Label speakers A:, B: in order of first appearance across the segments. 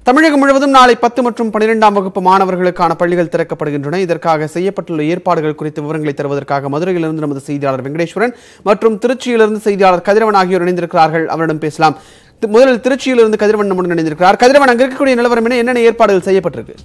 A: தமிழகம் முழுவதும் நாளை பத்து மற்றும் பன்னிரெண்டாம் வகுப்பு மாணவர்களுக்கான பள்ளிகள் திறக்கப்படுகின்றன இதற்காக செய்யப்பட்டுள்ள ஏற்பாடுகள் குறித்த விவரங்களை தருவதற்காக மதுரையிலிருந்து நமது செய்தியாளர் வெங்கடேஸ்வரன் மற்றும் திருச்சியிலிருந்து செய்தியாளர் கதிரவன் ஆகியோர் இணைந்திருக்கிறார்கள் அவரிடம் பேசலாம் தி- முதலில் திருச்சியிலிருந்து கதிரவன் நம்முடன் இணைந்திருக்கிறார் கதிரவன் அங்க இருக்கக்கூடிய நிலவரம் என்ன என்னென்ன ஏற்பாடுகள் செய்யப்பட்டிருக்கு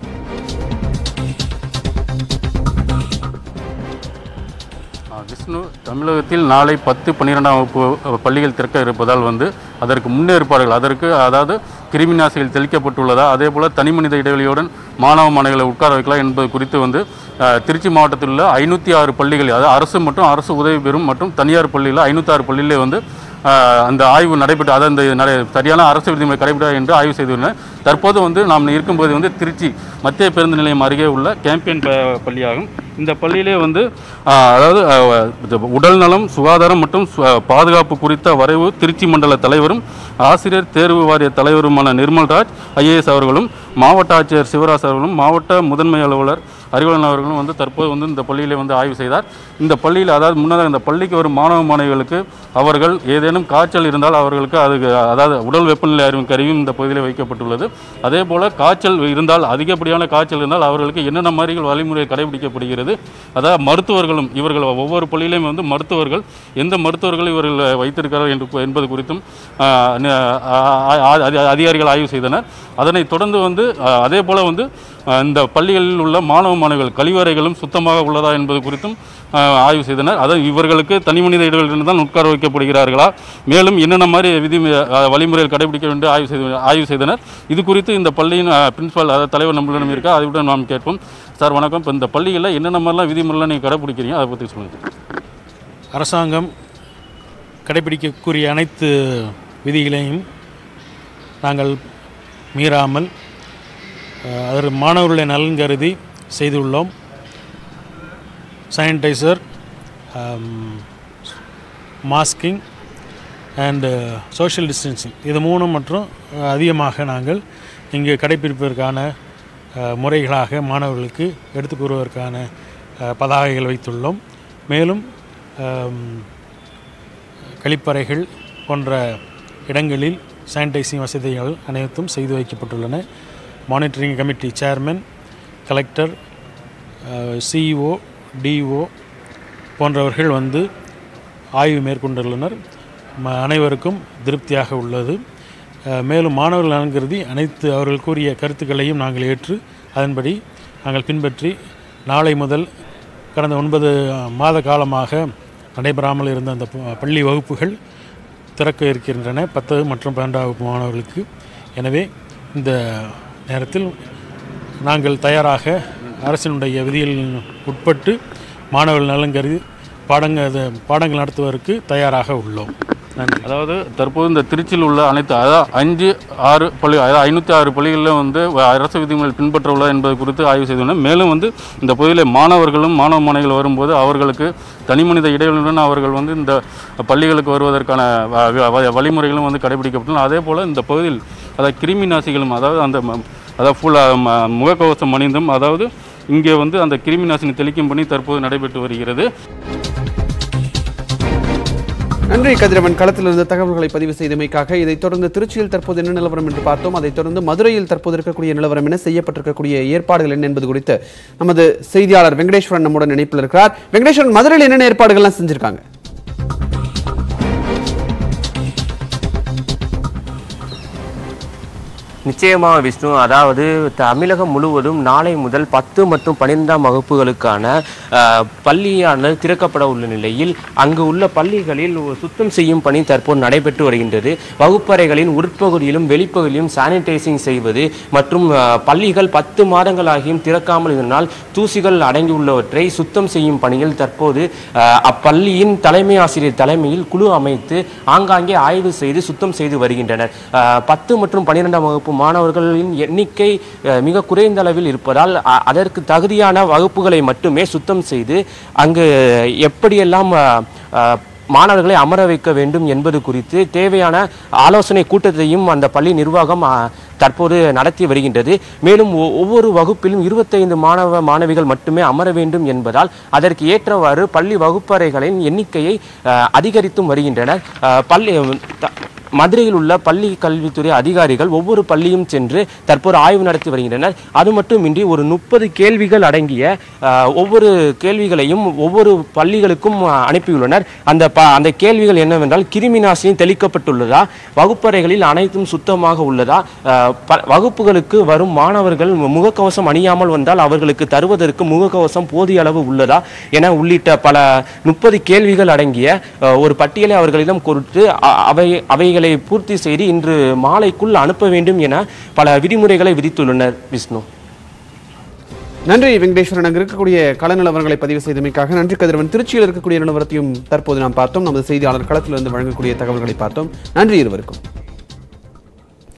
B: ஆ, விஷ்ணு தமிழகத்தில் நாளை பத்து பன்னிரெண்டாம் வகுப்பு அ, பள்ளிகள் திறக்க இருப்பதால் வந்து அதற்கு முன்னேற்பாடுகள் அதற்கு அதாவது கிருமி நாசிகள் தெளிக்கப்பட்டுள்ளதா அதே போல் தனிமனித இடைவெளியுடன் மாணவ மாணவிகளை உட்கார வைக்கலாம் என்பது குறித்து வந்து அ, திருச்சி மாவட்டத்தில் உள்ள ஐநூற்றி ஆறு பள்ளிகள் அதாவது அரசு மற்றும் அரசு உதவி பெறும் மற்றும் தனியார் பள்ளியில் ஐநூற்றி ஆறு பள்ளியிலே வந்து ஆ, அந்த ஆய்வு நடைபெற்று அதாவது அந்த நடை சரியான அரசு விதிமுறை கடைபிடிா என்று ஆய்வு செய்துள்ளனர் தற்போது வந்து நாம் இருக்கும்போது வந்து திருச்சி மத்திய பேருந்து நிலையம் அருகே உள்ள கேம்பியன் ப- பள்ளியாகும் இந்த பள்ளியிலே வந்து ஆ, அதாவது ஆ, இது உடல் நலம் சுகாதாரம் மற்றும் சு- பாதுகாப்பு குறித்த வரைவு திருச்சி மண்டல தலைவரும் ஆசிரியர் தேர்வு வாரிய தலைவருமான நிர்மல்ராஜ் ஐஏஎஸ் அவர்களும் மாவட்ட ஆட்சியர் சிவராஜ் அவர்களும் மாவட்ட முதன்மை அலுவலர் அறிவலன் அவர்களும் வந்து தற்போது வந்து இந்த பள்ளியிலே வந்து ஆய்வு செய்தார் இந்த பள்ளியில் அதாவது முன்னதாக இந்த பள்ளிக்கு வரும் மாணவ மாணவிகளுக்கு அவர்கள் ஏதேனும் காய்ச்சல் இருந்தால் அவர்களுக்கு அதுக்கு அதாவது உடல் வெப்பநிலை அறிவும் கருவியும் இந்த பகுதியில் வைக்கப்பட்டுள்ளது அதே போல் காய்ச்சல் இருந்தால் அதிகப்படியான காய்ச்சல் இருந்தால் அவர்களுக்கு என்னென்ன மாதிரி வழிமுறை கடைபிடிக்கப்படுகிறது அதாவது மருத்துவர்களும் இவர்கள் ஒவ்வொரு பள்ளியிலையும் வந்து மருத்துவர்கள் எந்த மருத்துவர்கள் இவர்கள் வைத்திருக்கிறார்கள் என்று என்பது குறித்தும் ஆ, ந- ஆ- ஆ- அதி- அதிகாரிகள் ஆய்வு செய்தனர் அதனைத் தொடர்ந்து வந்து ஆ, அதே போல் வந்து ஆ, இந்த பள்ளிகளில் உள்ள மாணவ மாணவிகள் கழிவறைகளும் சுத்தமாக உள்ளதா என்பது குறித்தும் ஆ, ஆய்வு செய்தனர் அதாவது இவர்களுக்கு தனிமனித இடைவெளியில் தான் உட்கார வைக்கப்படுகிறார்களா மேலும் என்னென்ன மாதிரி விதி ஆ, வழிமுறைகள் கடைபிடிக்க வேண்டும் ஆய்வு செய்து ஆய்வு செய்தனர் இது குறித்து இந்த பள்ளியின் பிரின்சிபால் அதாவது தலைவர் நம்மளிடம் இருக்கா அதுடன் நாம் கேட்போம் சார் வணக்கம் இப்போ இந்த பள்ளிகளில் என்னென்ன மாதிரிலாம் விதிமுறைலாம் நீங்கள் கடைபிடிக்கிறீங்க அதை பற்றி சொல்லுங்கள்
C: அரசாங்கம் கடைபிடிக்கக்கூடிய அனைத்து விதிகளையும் நாங்கள் மீறாமல் அஹ், அதற்கு மாணவர்களுடைய நலன் கருதி செய்துள்ளோம் sanitiser masking and social distancing இது மூணும் மற்றும் அஹ், அதிகமாக நாங்கள் இங்கு கடைபிடிப்பதற்கான அஹ், முறைகளாக மாணவர்களுக்கு எடுத்துக் கூறுவதற்கான அஹ், பதாகைகள் வைத்துள்ளோம் மேலும் அம், கழிப்பறைகள் போன்ற இடங்களில் சானிடைசிங் வசதிகள் அனைத்தும் செய்து வைக்கப்பட்டுள்ளன monitoring committee chairman collector CEO DO போன்றவர்கள் வந்து ஆய்வு மேற்கொண்டுள்ளனர் ம- அனைவருக்கும் திருப்தியாக உள்ளது அஹ், மேலும் மாணவர்கள் நலன் கருதி அனைத்து அவர்கள் கூறிய கருத்துக்களையும் நாங்கள் ஏற்று அதன்படி நாங்கள் பின்பற்றி நாளை முதல் கடந்த ஒன்பது மாத காலமாக நடைபெறாமல் இருந்த அந்த ப- பள்ளி வகுப்புகள் திறக்க இருக்கின்றன பத்து மற்றும் பன்னெண்டாம் வகுப்பு மாணவர்களுக்கு எனவே இந்த நேரத்தில் நாங்கள் தயாராக அரசினுடைய விதியில் உட்பட்டு மாணவர்கள் நலன் கருதி பாடங்க அது பாடங்கள் நடத்துவதற்கு தயாராக உள்ளோம் நன்றி
B: அதாவது தற்போது இந்த திருச்சியில் உள்ள அனைத்து அதாவது அஞ்சு ஆறு பள்ளி அதாவது ஐநூற்றி ஆறு பள்ளிகளில் வந்து வ- அரசு விதிமுறைகள் பின்பற்ற உள்ளதா என்பது குறித்து ஆய்வு செய்துள்ளனர் மேலும் வந்து இந்த பகுதியில் மாணவர்களும் மாணவ மாணவிகள் வரும்போது அவர்களுக்கு தனிமனித இடைவெளியுடன் அவர்கள் வந்து இந்த பள்ளிகளுக்கு வருவதற்கான வ- வ- வ- வழிமுறைகளும் வந்து கடைபிடிக்கப்பட்டுள்ளன அதே போல் இந்த பகுதியில் அதாவது கிருமி நாசிகளும் அதாவது அந்த ம- அதாவது ஃபுல் முகக்கவசம் அணிந்தும் அதாவது இங்கே வந்து அந்த கிருமி நாசினி தெளிக்கும் பணி தற்போது நடைபெற்று வருகிறது
A: நன்றி கதிரவன் களத்திலிருந்து தகவல்களை பதிவு செய்தமைக்காக இதைத் தொடர்ந்து திருச்சியில் தற்போது என்ன நிலவரம் என்று பார்த்தோம் அதைத் தொடர்ந்து மதுரையில் தற்போது இருக்கக்கூடிய நிலவரம் என்ன செய்யப்பட்டிருக்கக்கூடிய ஏற்பாடுகள் என்ன என்பது குறித்து நமது செய்தியாளர் வெங்கடேஸ்வரன் நம்முடன் இணைப்பில் இருக்கிறார் வெங்கடேஸ்வரன் மதுரையில் என்னென்ன ஏற்பாடுகள்லாம் செஞ்சிருக்காங்க
D: நிச்சயமாக விஷ்ணு அதாவது தமிழகம் முழுவதும் நாளை முதல் பத்து மற்றும் பன்னிரெண்டாம் வகுப்புகளுக்கான அஹ், பள்ளியானது திறக்கப்பட உள்ள நிலையில் அங்கு உள்ள பள்ளிகளில் ஒரு சுத்தம் செய்யும் பணி தற்போது நடைபெற்று வருகின்றது வகுப்பறைகளின் உட்பகுதியிலும் வெளிப்பகுதியிலும் சானிடைசிங் செய்வது மற்றும் அஹ், பள்ளிகள் பத்து மாதங்களாகியும் திறக்காமல் இருந்தனால் தூசிகள் அடங்கியுள்ளவற்றை சுத்தம் செய்யும் பணியில் தற்போது அஹ், அப்பள்ளியின் தலைமை ஆசிரியர் தலைமையில் குழு அமைத்து ஆங்காங்கே ஆய்வு செய்து சுத்தம் செய்து வருகின்றனர் அஹ், பத்து மற்றும் பன்னிரெண்டாம் வகுப்பு மாணவர்களின் எண்ணிக்கை அஹ், மிக குறைந்த அளவில் இருப்பதால் அ- அதற்கு தகுதியான வகுப்புகளை மட்டுமே சுத்தம் செய்து அங்கு எப்படியெல்லாம் அஹ், அஹ், மாணவர்களை அமர வைக்க வேண்டும் என்பது குறித்து தேவையான ஆலோசனை கூட்டத்தையும் அந்த பள்ளி நிர்வாகம் அஹ், தற்போது நடத்தி வருகின்றது மேலும் ஒ- ஒவ்வொரு வகுப்பிலும் இருபத்தைந்து மாணவ மாணவிகள் மட்டுமே அமர வேண்டும் என்பதால் அதற்கு ஏற்றவாறு பள்ளி வகுப்பறைகளின் எண்ணிக்கையை அஹ், அதிகரித்தும் வருகின்றனர் அஹ், பள்ளி த- மதுரையில் உள்ள பள்ளி கல்வித்துறை அதிகாரிகள் ஒவ்வொரு பள்ளியும் சென்று தற்போது ஆய்வு நடத்தி வருகின்றனர் அது மட்டுமின்றி ஒரு முப்பது கேள்விகள் அடங்கிய அஹ், ஒவ்வொரு கேள்விகளையும் ஒவ்வொரு பள்ளிகளுக்கும் அஹ், அனுப்பியுள்ளனர் அந்த ப அந்த கேள்விகள் என்னவென்றால் கிருமி நாசினி தெளிக்கப்பட்டுள்ளதா வகுப்பறைகளில் அனைத்தும் சுத்தமாக உள்ளதா அஹ், ப- வகுப்புகளுக்கு வரும் மாணவர்கள் முகக்கவசம் அணியாமல் வந்தால் அவர்களுக்கு தருவதற்கு முகக்கவசம் போதிய அளவு உள்ளதா என உள்ளிட்ட பல முப்பது கேள்விகள் அடங்கிய அஹ், ஒரு பட்டியலை அவர்களிடம் கொடுத்து அ- அவை அவைகளை பூர்த்தி செய்து இன்று மாலைக்குள் அனுப்ப வேண்டும் என பல விதிமுறைகளை விதித்துள்ளனர் விஷ்ணு
A: நன்றி வெங்கடேஸ்வரன் அங்கு இருக்கக்கூடிய கள நிலவரங்களை பதிவு செய்தமைக்காக நன்றி கதிரவன் திருச்சியில் இருக்கக்கூடிய நிலவரத்தையும் தற்போது நாம் பார்த்தோம் நமது செய்தியாளர் களத்திலிருந்து வழங்கக்கூடிய தகவல்களை பார்த்தோம் நன்றி இருவருக்கும்